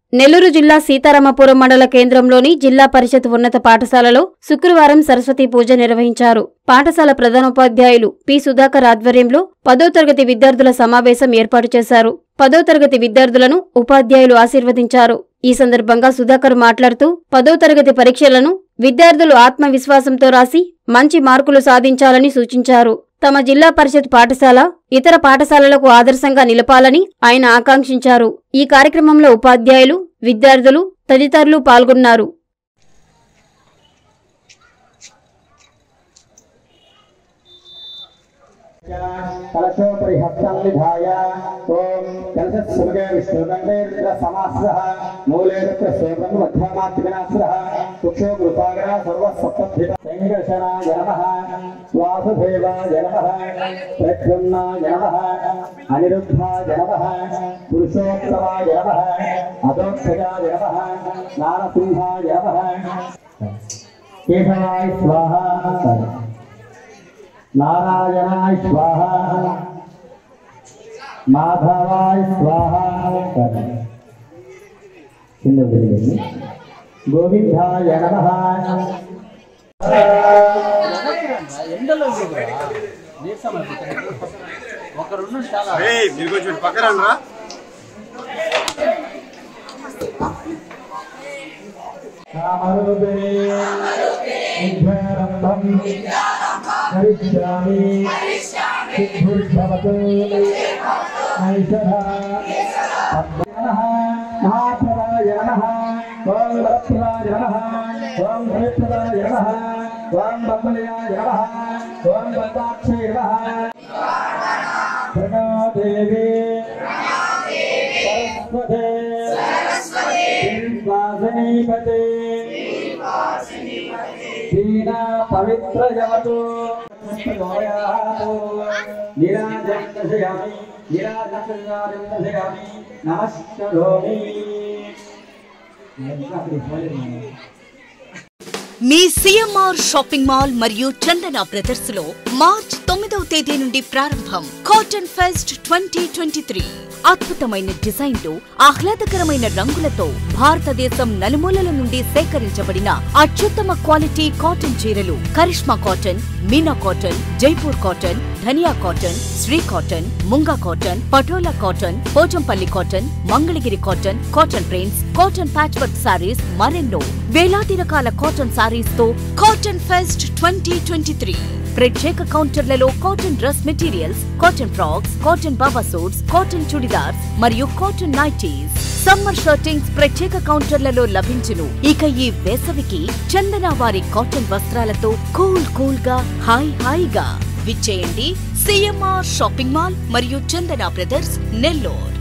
నెల్లూరు జిల్లా సీతారామపురం మండల కేంద్రంలోని జిల్లా పరిషత్ ఉన్నత పాఠశాలలో శుక్రవారం సరస్వతి పూజ నిర్వహించారు పాఠశాల ప్రధానోపాధ్యాయులు పి సుధాకర్ ఆధ్వర్యంలో పదో తరగతి విద్యార్థుల సమావేశం ఏర్పాటు చేశారు పదో తరగతి విద్యార్థులను ఉపాధ్యాయులు ఆశీర్వదించారు ఈ సందర్భంగా సుధాకర్ మాట్లాడుతూ పదో తరగతి పరీక్షలను విద్యార్థులు ఆత్మవిశ్వాసంతో రాసి మంచి మార్కులు సాధించాలని సూచించారు తమ జిల్లా పరిషత్ పాఠశాల ఇతర పాఠశాలలకు ఆదర్శంగా నిలపాలని ఆయన ఆకాంక్షించారు ఈ కార్యక్రమంలో ఉపాధ్యాయులు విద్యార్థులు తదితరులు పాల్గొన్నారు కలశోపరి హస్తం విధాయ ఓం కలశస్సుముఖే విష్ణుదండేంద్ర సమాస్రః మూలేంద్ర శోభం మధ్యమాత్మినాస్రః కుక్షో కృపాగర సర్వసప్తభిత సంఘర్షణాయ నమః వాసుదేవాయ నమః ప్రద్యుమ్నాయ నమః అనిరుద్ధాయ నమః పురుషోత్తమాయ నమః అదోక్షజాయ నమః నారసింహాయ నమః కేశవాయ స్వాహా నారాయణాయ స్వాహ మాధవాయ స్వాహ కింద వదిలేయండి. గోవిందాయ నమ ఏయ్ మీరు కొంచెం పక్కన రా కామరూపే విద్యారంభం కరిష్యామి సిద్ధిర్భవతు నైషధ మహాప్రదాయ నమ ఓం వరప్రదాయ నమ ఓం హరిప్రదాయ నమ ఓం బమ్మలయాయ నమ ఓం బల్దాక్షే నమ ప్రణాదేవి సరస్వతే వాసనీపతే దీనా పవిత్ర జవతు నిరాజం దశయామి నిరాజం దశయామి నమస్కరోమి మీ సిఎంఆర్ షాపింగ్ మాల్ మరియు చందన బ్రదర్స్ లో మార్చ్ తొమ్మిదవ తేదీ నుండి ప్రారంభం cotton fest twenty twenty three అద్భుతమైన డిజైన్లు ఆహ్లాదకరమైన రంగులతో భారతదేశం నలుమూలల నుండి సేకరించబడిన అత్యుత్తమ క్వాలిటీ కాటన్ చీరలు Karishma cotton Meena cotton Jaipur cotton Dhaniya cotton Shri cotton Munga cotton Patola cotton Pochampally cotton Mangalagiri cotton cotton prints cotton patch work sarees మరెన్నో వేలాది రకాల కాటన్ సారీస్ తో cotton fest twenty twenty three ప్రత్యేక కౌంటర్లలో cotton dress materials cotton frocks cotton baba suits cotton churidars మరియు కాటన్ నైటీస్ సమ్మర్ షర్టింగ్స్ ప్రత్యేక కౌంటర్లలో లభించును ఇక ఈ వేసవికి చందన వారి కాటన్ వస్త్రాలతో కూల్ కూల్ గా హాయ్ హాయిగా విచ్చేయండి సిఎంఆర్ షాపింగ్ మాల్ మరియు చందన బ్రదర్స్ నెల్లూరు